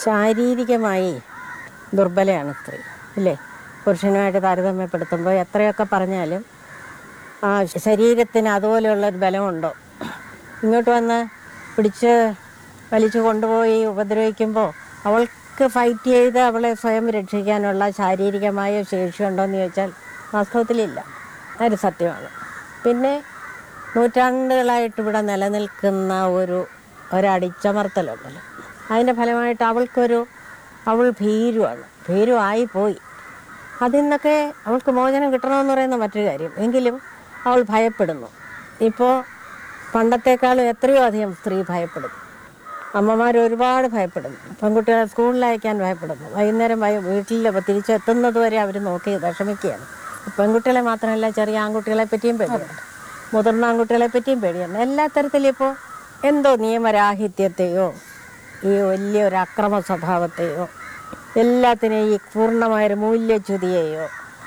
ശാരീരികമായി ദുർബലയാണ് സ്ത്രീ ഇല്ലേ പുരുഷനുമായിട്ട് താരതമ്യപ്പെടുത്തുമ്പോൾ എത്രയൊക്കെ പറഞ്ഞാലും ആ ശരീരത്തിന് അതുപോലെയുള്ള ഒരു ബലമുണ്ടോ ഇങ്ങോട്ട് വന്ന് പിടിച്ച് വലിച്ചു കൊണ്ടുപോയി ഉപദ്രവിക്കുമ്പോൾ അവൾക്ക് ഫൈറ്റ് ചെയ്ത് അവളെ സ്വയം രക്ഷിക്കാനുള്ള ശാരീരികമായ ശേഷിയുണ്ടോ എന്ന് ചോദിച്ചാൽ വാസ്തവത്തിലില്ല അതൊരു സത്യമാണ് പിന്നെ നൂറ്റാണ്ടുകളായിട്ട് ഇവിടെ നിലനിൽക്കുന്ന ഒരു ഒരടിച്ചമർത്തലുണ്ടല്ലോ അതിൻ്റെ ഫലമായിട്ട് അവൾക്കൊരു അവൾ ഭീരുവാണ് ഭീരുവായി പോയി അതിൽ നിന്നൊക്കെ അവൾക്ക് മോചനം കിട്ടണമെന്ന് പറയുന്ന മറ്റൊരു കാര്യം എങ്കിലും അവൾ ഭയപ്പെടുന്നു ഇപ്പോൾ പണ്ടത്തെക്കാളും എത്രയോ അധികം സ്ത്രീ ഭയപ്പെടുന്നു അമ്മമാർ ഒരുപാട് ഭയപ്പെടുന്നു പെൺകുട്ടികളെ സ്കൂളിൽ അയക്കാൻ ഭയപ്പെടുന്നു വൈകുന്നേരം വൈ വീട്ടിൽ തിരിച്ചെത്തുന്നത് വരെ അവർ നോക്കി വിഷമിക്കുകയാണ് പെൺകുട്ടികളെ മാത്രമല്ല ചെറിയ ആൺകുട്ടികളെ പറ്റിയും പേടിയാണ് മുതിർന്ന ആൺകുട്ടികളെ പറ്റിയും പേടിയാണ് എല്ലാ തരത്തിലും ഇപ്പോൾ എന്തോ നിയമരാഹിത്യത്തെയോ ഈ വലിയൊരു അക്രമ സ്വഭാവത്തെയോ എല്ലാത്തിനെയും ഈ പൂർണ്ണമായൊരു മൂല്യച്യുതിയെയോ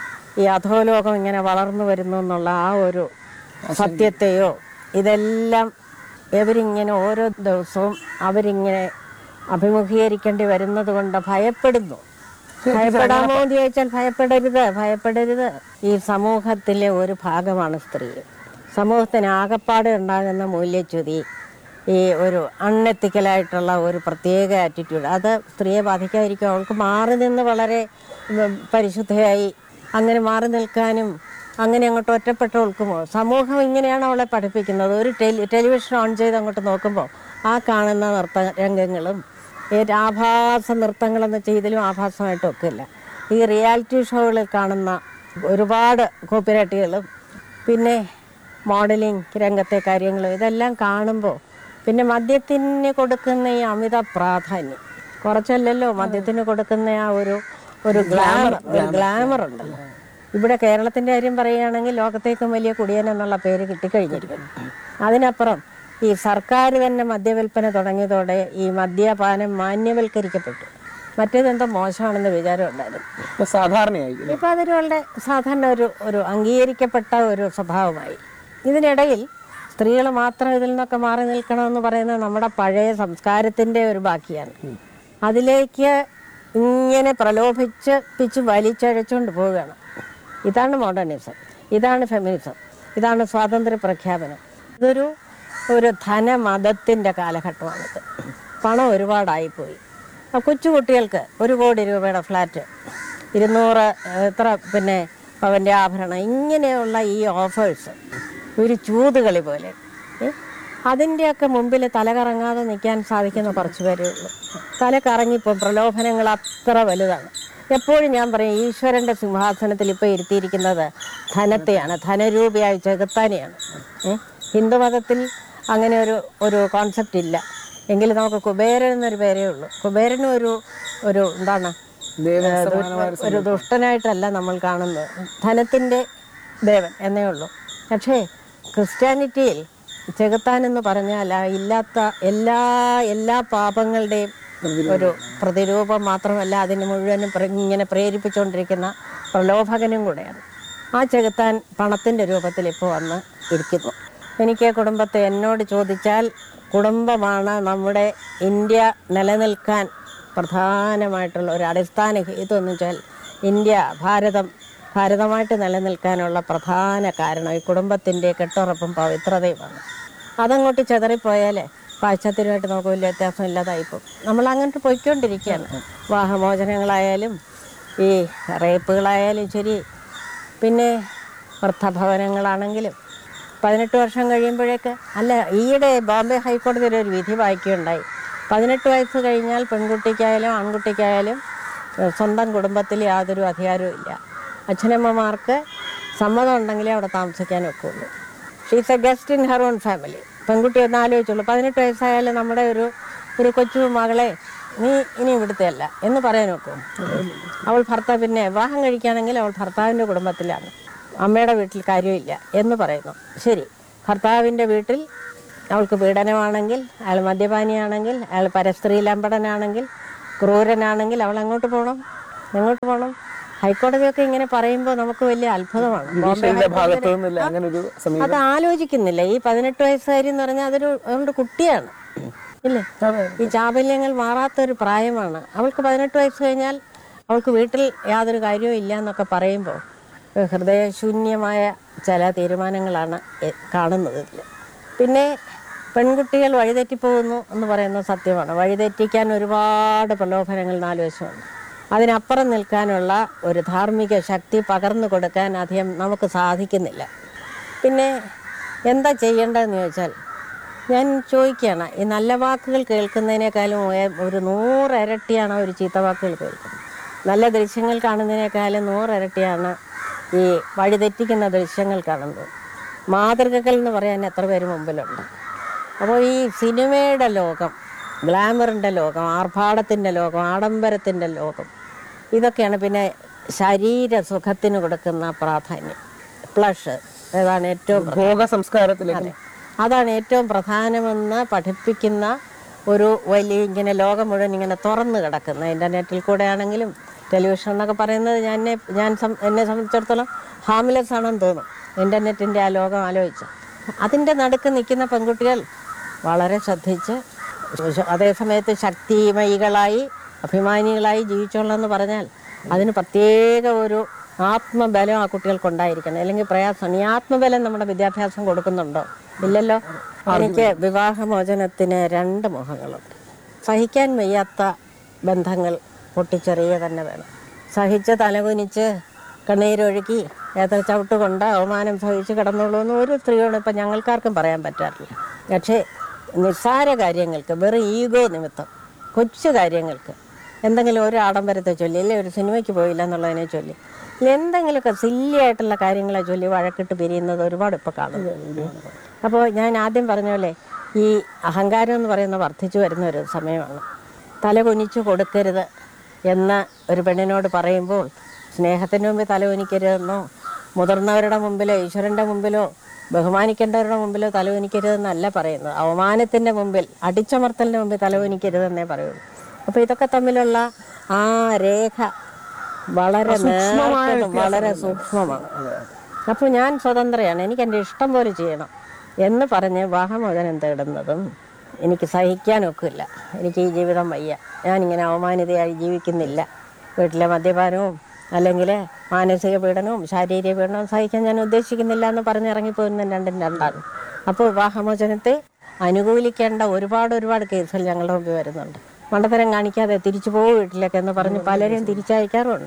ഈ അധോലോകം ഇങ്ങനെ വളർന്നു വരുന്നു എന്നുള്ള ആ ഒരു സത്യത്തെയോ ഇതെല്ലാം ഇവരിങ്ങനെ ഓരോ ദിവസവും അവരിങ്ങനെ അഭിമുഖീകരിക്കേണ്ടി വരുന്നത് കൊണ്ട് ഭയപ്പെടുന്നു ഭയപ്പെടാമോ എന്ന് ചോദിച്ചാൽ ഭയപ്പെടരുത് ഭയപ്പെടരുത് ഈ സമൂഹത്തിലെ ഒരു ഭാഗമാണ് സ്ത്രീ സമൂഹത്തിന് ആകപ്പാടെ ഉണ്ടാകുന്ന മൂല്യച്യുതി ഈ ഒരു അൺഎത്തിക്കലായിട്ടുള്ള ഒരു പ്രത്യേക ആറ്റിറ്റ്യൂഡ് അത് സ്ത്രീയെ ബാധിക്കാതിരിക്കും അവൾക്ക് മാറി നിന്ന് വളരെ ഉം, പരിശുദ്ധയായി അങ്ങനെ മാറി നിൽക്കാനും അങ്ങനെ അങ്ങോട്ട് ഒറ്റപ്പെട്ട് നിൽക്കുമ്പോൾ സമൂഹം ഇങ്ങനെയാണ് അവളെ പഠിപ്പിക്കുന്നത് ഒരു ടെലി ടെലിവിഷൻ ഓൺ ചെയ്ത് അങ്ങോട്ട് നോക്കുമ്പോൾ ആ കാണുന്ന നൃത്ത രംഗങ്ങളും ഈ ആഭാസ നൃത്തങ്ങളെന്ന് വെച്ചാൽ ഇതിലും ആഭാസമായിട്ട് ഒക്കില്ല ഈ റിയാലിറ്റി ഷോകളിൽ കാണുന്ന ഒരുപാട് കോപ്പിറൈറ്റുകളും പിന്നെ മോഡലിംഗ് രംഗത്തെ കാര്യങ്ങളും ഇതെല്ലാം കാണുമ്പോൾ പിന്നെ മദ്യത്തിന് കൊടുക്കുന്ന ഈ അമിത പ്രാധാന്യം കുറച്ചല്ലല്ലോ മദ്യത്തിന് കൊടുക്കുന്ന ആ ഒരു ഒരു ഗ്ലാമർ ഒരു ഗ്ലാമർ ഉണ്ടല്ലോ ഇവിടെ കേരളത്തിൻ്റെ കാര്യം പറയുകയാണെങ്കിൽ ലോകത്തേക്കും വലിയ കുടിയൻ എന്നുള്ള പേര് കിട്ടിക്കഴിഞ്ഞിരിക്കുന്നു അതിനപ്പുറം ഈ സർക്കാർ തന്നെ മദ്യവിൽപ്പന തുടങ്ങിയതോടെ ഈ മദ്യപാനം മാന്യവൽക്കരിക്കപ്പെട്ടു മറ്റേതെന്തോ മോശമാണെന്ന് വിചാരം ഉണ്ടായിരുന്നു ഇപ്പൊ സാധാരണയായി അല്ലേ? ഇപ്പം അതൊരു വളരെ സാധാരണ ഒരു ഒരു അംഗീകരിക്കപ്പെട്ട ഒരു സ്വഭാവമായി ഇതിനിടയിൽ സ്ത്രീകൾ മാത്രം ഇതിൽ നിന്നൊക്കെ മാറി നിൽക്കണമെന്ന് പറയുന്നത് നമ്മുടെ പഴയ സംസ്കാരത്തിൻ്റെ ഒരു ബാക്കിയാണ് അതിലേക്ക് ഇങ്ങനെ പ്രലോഭിച്ച് പിച്ച് വലിച്ചഴച്ചുകൊണ്ട് പോവുകയാണ് ഇതാണ് മോഡേണിസം ഇതാണ് ഫെമിനിസം ഇതാണ് സ്വാതന്ത്ര്യ പ്രഖ്യാപനം ഇതൊരു ഒരു ധനമതത്തിൻ്റെ കാലഘട്ടമാണിത് പണം ഒരുപാടായിപ്പോയി ആ കൊച്ചു കുട്ടികൾക്ക് ഒരു കോടി രൂപയുടെ ഫ്ലാറ്റ് ഇരുന്നൂറ് എത്ര പിന്നെ പവൻ്റെ ആഭരണം ഇങ്ങനെയുള്ള ഈ ഓഫേഴ്സ് ഒരു ചൂതുകളി പോലെ ഏ? അതിൻ്റെയൊക്കെ മുമ്പിൽ തല കറങ്ങാതെ നിൽക്കാൻ സാധിക്കുന്ന കുറച്ച് പേരേ ഉള്ളൂ തല കറങ്ങിപ്പോൾ പ്രലോഭനങ്ങൾ അത്ര വലുതാണ് എപ്പോഴും ഞാൻ പറയും ഈശ്വരൻ്റെ സിംഹാസനത്തിൽ ഇപ്പോൾ ഇരുത്തിയിരിക്കുന്നത് ധനത്തെയാണ് ധനരൂപിയായി ചെകുത്താനെയാണ് ഏ? ഹിന്ദുമതത്തിൽ അങ്ങനെ ഒരു ഒരു കോൺസെപ്റ്റ് ഇല്ല എങ്കിലും നമുക്ക് കുബേരൻ എന്നൊരു പേരേ ഉള്ളൂ കുബേരനും ഒരു ഒരു എന്താണ് ദേവൻ ഏഹ് സമാനമായ ദുഷ്ട- ഒരു ദുഷ്ടനായിട്ടല്ല നമ്മൾ കാണുന്നത് ധനത്തിൻ്റെ ദേവൻ എന്നേ ഉള്ളൂ പക്ഷേ ക്രിസ്ത്യാനിറ്റിയിൽ ചെകുത്താൻ എന്ന് പറഞ്ഞാൽ ആ ഇല്ലാത്ത എല്ലാ എല്ലാ പാപങ്ങളുടെയും ഒരു പ്രതിരൂപം മാത്രമല്ല അതിന് മുഴുവനും പ്ര- ഇങ്ങനെ പ്രേരിപ്പിച്ചുകൊണ്ടിരിക്കുന്ന പ്രലോഭകനും കൂടെയാണ് ആ ചെകുത്താൻ പണത്തിൻ്റെ രൂപത്തിൽ ഇപ്പോൾ വന്ന് ഇരിക്കുന്നു എനിക്ക് കുടുംബത്തെ എന്നോട് ചോദിച്ചാൽ കുടുംബമാണ് നമ്മുടെ ഇന്ത്യ നിലനിൽക്കാൻ പ്രധാനമായിട്ടുള്ള ഒരു അടിസ്ഥാന ഹേതു എന്ന് വെച്ചാൽ ഇന്ത്യ ഭാരതം ഭാരതമായിട്ട് നിലനിൽക്കാനുള്ള പ്രധാന കാരണം ഈ കുടുംബത്തിൻ്റെ കെട്ടുറപ്പും പവിത്രതയുമാണ് അതങ്ങോട്ട് ചെതറിപ്പോയാൽ പാശ്ചാത്യരുമായിട്ട് നമുക്ക് വലിയ വ്യത്യാസം ഇല്ലാതായിപ്പോകും നമ്മൾ അങ്ങോട്ട് പോയിക്കൊണ്ടിരിക്കുകയാണ് വിവാഹമോചനങ്ങളായാലും ഈ റേപ്പുകളായാലും ശരി പിന്നെ വൃദ്ധഭവനങ്ങളാണെങ്കിലും പതിനെട്ട് വർഷം കഴിയുമ്പോഴേക്ക് അല്ല ഈയിടെ ബോംബെ ഹൈക്കോടതിയിൽ ഒരു വിധി വായിക്കുകയുണ്ടായി പതിനെട്ട് വയസ്സ് കഴിഞ്ഞാൽ പെൺകുട്ടിക്കായാലും ആൺകുട്ടിക്കായാലും ഏഹ്, സ്വന്തം കുടുംബത്തിൽ യാതൊരു അധികാരവും ഇല്ല അച്ഛനമ്മമാർക്ക് സമ്മതം ഉണ്ടെങ്കിലേ അവിടെ താമസിക്കാൻ ഒക്കുള്ളൂ she's a guest in her own family പെൺകുട്ടി ഒന്ന് ആലോചിച്ചുള്ളൂ പതിനെട്ട് വയസ്സായാലും നമ്മുടെ ഒരു ഒരു കൊച്ചു മകളെ നീ ഇനി ഇവിടുത്തെ അല്ല എന്ന് പറയാൻ നോക്കും അവൾ ഭർത്താവ് പിന്നെ വിവാഹം കഴിക്കുകയാണെങ്കിൽ അവൾ ഭർത്താവിൻ്റെ കുടുംബത്തിലാണ് അമ്മയുടെ വീട്ടിൽ കാര്യമില്ല എന്ന് പറയുന്നു ശരി ഭർത്താവിൻ്റെ വീട്ടിൽ അവൾക്ക് പീഡനമാണെങ്കിൽ അയാൾ മദ്യപാനിയാണെങ്കിൽ അയാൾ പരസ്ത്രീ ലംബടനാണെങ്കിൽ ക്രൂരനാണെങ്കിൽ അവൾ എങ്ങോട്ട് പോകണം എങ്ങോട്ട് പോകണം ഹൈക്കോടതിയൊക്കെ ഇങ്ങനെ പറയുമ്പോൾ നമുക്ക് വലിയ അത്ഭുതമാണ് ബോംബെ ജുഡീഷ്യറിന്റെ ഭാഗത്തു ഹൈക്കോടതി- നിന്നില്ല അങ്ങനെ ഒരു സമീപനം അത് ആലോചിക്കുന്നില്ല ഈ പതിനെട്ട് വയസ്സുകാരി എന്ന് പറഞ്ഞാൽ അതൊരു അതുകൊണ്ട് കുട്ടിയാണ് ഇല്ലേ അതെ ഈ ചാബല്യങ്ങൾ മാറാത്തൊരു പ്രായമാണ് അവൾക്ക് പതിനെട്ട് വയസ്സ് കഴിഞ്ഞാൽ അവൾക്ക് വീട്ടിൽ യാതൊരു കാര്യവും ഇല്ല എന്നൊക്കെ പറയുമ്പോൾ ഏഹ് ഹൃദയശൂന്യമായ ചില തീരുമാനങ്ങളാണ് എ- കാണുന്നത് ഇതിൽ പിന്നെ പെൺകുട്ടികൾ വഴിതെറ്റിപ്പോകുന്നു എന്ന് പറയുന്നത് സത്യമാണ് വഴിതെറ്റിക്കാൻ ഒരുപാട് പ്രലോഭനങ്ങൾ നാല് വശമുണ്ട് അതിനപ്പുറം നിൽക്കാനുള്ള ഒരു ധാർമ്മിക ശക്തി പകർന്നു കൊടുക്കാൻ അധികം നമുക്ക് സാധിക്കുന്നില്ല പിന്നെ എന്താ ചെയ്യേണ്ടതെന്ന് ചോദിച്ചാൽ ഞാൻ ചോദിക്കുകയാണ് ഈ നല്ല വാക്കുകൾ കേൾക്കുന്നതിനേക്കാളും ഏ- ഒരു നൂറിരട്ടിയാണ് ഒരു ചീത്ത വാക്കുകൾ കേൾക്കുന്നത് നല്ല ദൃശ്യങ്ങൾ കാണുന്നതിനേക്കാളും നൂറിരട്ടിയാണ് ഈ വഴിതെറ്റിക്കുന്ന ദൃശ്യങ്ങൾ കാണുന്നത് മാതൃകകൾ എന്ന് പറയാൻ എത്ര പേര് മുമ്പിലുണ്ട് അപ്പോൾ ഈ സിനിമയുടെ ലോകം ഗ്ലാമറിൻ്റെ ലോകം ആർഭാടത്തിൻ്റെ ലോകം ആഡംബരത്തിൻ്റെ ലോകം ഇതൊക്കെയാണ് പിന്നെ ശരീര സുഖത്തിന് കൊടുക്കുന്ന പ്രാധാന്യം പ്ലഷ് അതാണ് ഏറ്റവും ഭോഗ സംസ്കാരത്തിലേക്ക് അതെ അതാണ് ഏറ്റവും പ്രധാനമെന്ന് പഠിപ്പിക്കുന്ന ഒരു വലിയ ഇങ്ങനെ ലോകം മുഴുവൻ ഇങ്ങനെ തുറന്നു കിടക്കുന്ന ഇൻ്റർനെറ്റിൽ കൂടെ ആണെങ്കിലും ടെലിവിഷൻ എന്നൊക്കെ പറയുന്നത് ഞാൻ എന്നെ ഞാൻ സം- എന്നെ സംബന്ധിച്ചിടത്തോളം ഹാംലെസ് ആണെന്ന് തോന്നും ഇൻ്റർനെറ്റിൻ്റെ ആ ലോകം ആലോചിച്ച് അതിൻ്റെ നടുക്ക് നിൽക്കുന്ന പെൺകുട്ടികൾ വളരെ ശ്രദ്ധിച്ച് ശ- അതേസമയത്ത് ശക്തിമയികളായി അഭിമാനികളായി ജീവിച്ചോളെന്ന് പറഞ്ഞാൽ അതിന് പ്രത്യേക ഒരു ആത്മബലം ആ കുട്ടികൾക്കുണ്ടായിരിക്കണം അല്ലെങ്കിൽ പ്രയാസമാണ് ഈ ആത്മബലം നമ്മുടെ വിദ്യാഭ്യാസം കൊടുക്കുന്നുണ്ടോ ഇല്ലല്ലോ എനിക്ക് വിവാഹമോചനത്തിന് രണ്ട് മുഖങ്ങളുണ്ട് സഹിക്കാൻ വയ്യാത്ത ബന്ധങ്ങൾ പൊട്ടിച്ചെറിയുക തന്നെ വേണം സഹിച്ച് തലകുനിച്ച് കണ്ണീരൊഴുക്കി ഏത്ര ചവിട്ട് കൊണ്ട് അവമാനം സഹിച്ച് കിടന്നുള്ളൂ എന്ന് ഒരു സ്ത്രീയോട് ഇപ്പം ഞങ്ങൾക്കാർക്കും പറയാൻ പറ്റാറില്ല പക്ഷേ നിസ്സാര കാര്യങ്ങൾക്ക് വെറും ഈഗോ നിമിത്തം കൊച്ചു കാര്യങ്ങൾക്ക് എന്തെങ്കിലും ഒരു ആഡംബരത്തെ ചൊല്ലി അല്ലെ ഒരു സിനിമയ്ക്ക് പോയില്ല എന്നുള്ളതിനെ ചൊല്ലി എന്തെങ്കിലുമൊക്കെ സില്ലിയായിട്ടുള്ള കാര്യങ്ങളെ ചൊല്ലി വഴക്കിട്ട് പിരിയുന്നത് ഒരുപാട് ഇപ്പോൾ കാണുന്നു അപ്പോൾ ഞാൻ ആദ്യം പറഞ്ഞ പോലെ ഈ അഹങ്കാരം എന്ന് പറയുന്നത് വർദ്ധിച്ചു വരുന്ന ഒരു സമയമാണ് തല കുനിച്ചു കൊടുക്കരുത് എന്ന് ഒരു പെണ്ണിനോട് പറയുമ്പോൾ സ്നേഹത്തിന് മുമ്പിൽ തല കുനിക്കരുതെന്നോ മുതിർന്നവരുടെ മുമ്പിലോ ഈശ്വരൻ്റെ മുമ്പിലോ ബഹുമാനിക്കേണ്ടവരുടെ മുമ്പിലോ തല കുനിക്കരുതെന്നല്ല പറയുന്നത് അവമാനത്തിൻ്റെ മുമ്പിൽ അടിച്ചമർത്തലിൻ്റെ മുമ്പിൽ തല കുനിക്കരുതെന്നേ പറയുള്ളൂ അപ്പോൾ ഇതൊക്കെ തമ്മിലുള്ള ആ രേഖ വളരെ നേർത്തതും വളരെ സൂക്ഷ്മമാണ് അപ്പോൾ ഞാൻ സ്വതന്ത്രയാണ് എനിക്ക് എൻ്റെ ഇഷ്ടം പോലെ ചെയ്യണം എന്ന് പറഞ്ഞ് വിവാഹമോചനം തേടുന്നതും എനിക്ക് സഹിക്കാനൊക്കില്ല എനിക്ക് ഈ ജീവിതം വയ്യ ഞാനിങ്ങനെ അവമാനിതയായി ജീവിക്കുന്നില്ല വീട്ടിലെ മദ്യപാനവും അല്ലെങ്കിൽ മാനസിക പീഡനവും ശാരീരിക പീഡനവും സഹിക്കാൻ ഞാൻ ഉദ്ദേശിക്കുന്നില്ല എന്ന് പറഞ്ഞിറങ്ങിപ്പോരുന്ന രണ്ടും രണ്ടാണ് അപ്പോൾ വിവാഹമോചനത്തെ അനുകൂലിക്കേണ്ട ഒരുപാട് ഒരുപാട് കേസുകൾ ഞങ്ങളുടെ മുമ്പിൽ വരുന്നുണ്ട് മണ്ടത്തരം കാണിക്കാതെ തിരിച്ചു പോകും വീട്ടിലേക്ക് എന്ന് പറഞ്ഞ് പലരെയും തിരിച്ചയക്കാറുമുണ്ട്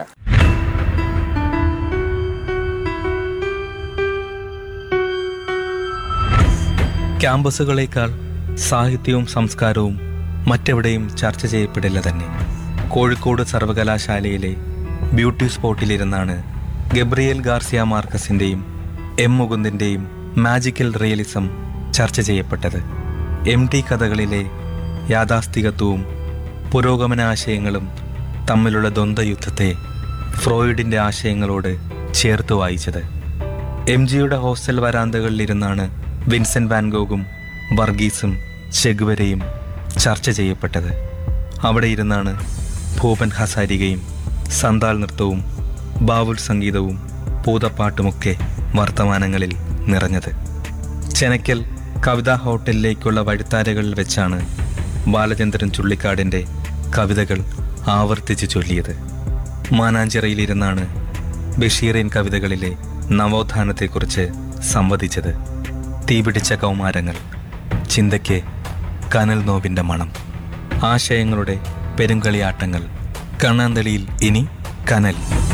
ക്യാമ്പസുകളേക്കാൾ സാഹിത്യവും സംസ്കാരവും മറ്റെവിടെയും ചർച്ച ചെയ്യപ്പെടില്ല തന്നെ കോഴിക്കോട് സർവകലാശാലയിലെ ബ്യൂട്ടി സ്പോട്ടിലിരുന്നാണ് ഗബ്രിയേൽ ഗാർസിയ മാർക്കസിൻ്റെയും എം മുകുന്ദിൻ്റെയും മാജിക്കൽ റിയലിസം ചർച്ച ചെയ്യപ്പെട്ടത് എം ടി കഥകളിലെ യാഥാസ്ഥികത്വവും പുരോഗമനാശയങ്ങളും തമ്മിലുള്ള ദ്വന്ദ്വയുദ്ധത്തെ ഫ്രോയിഡിൻ്റെ ആശയങ്ങളോട് ചേർത്ത് വായിച്ചത് എം ജിയുടെ ഹോസ്റ്റൽ വരാന്തകളിലിരുന്നാണ് വിൻസെന്റ് വാൻഗോഗും വർഗീസും ചെഗുവരയും ചർച്ച ചെയ്യപ്പെട്ടത് അവിടെ ഇരുന്നാണ് ഭൂപൻ ഹസാരികയും സന്താൾ നൃത്തവും ബാവുൽ സംഗീതവും പൂതപ്പാട്ടുമൊക്കെ വർത്തമാനങ്ങളിൽ നിറഞ്ഞത് ചെനക്കൽ കവിതാ ഹോട്ടലിലേക്കുള്ള വഴിത്താരകളിൽ വെച്ചാണ് ബാലചന്ദ്രൻ ചുള്ളിക്കാടിൻ്റെ കവിതകൾ ആവർത്തിച്ച് ചൊല്ലിയത് മാനാഞ്ചിറയിലിരുന്നാണ് ബഷീറിൻ കവിതകളിലെ നവോത്ഥാനത്തെക്കുറിച്ച് സംവദിച്ചത് തീപിടിച്ച കൗമാരങ്ങൾ ചിന്തയ്ക്ക് കനൽ നോവിൻ്റെ മണം ആശയങ്ങളുടെ പെരുങ്കളിയാട്ടങ്ങൾ കണ്ണാന്തളിയിൽ ഇനി കനൽ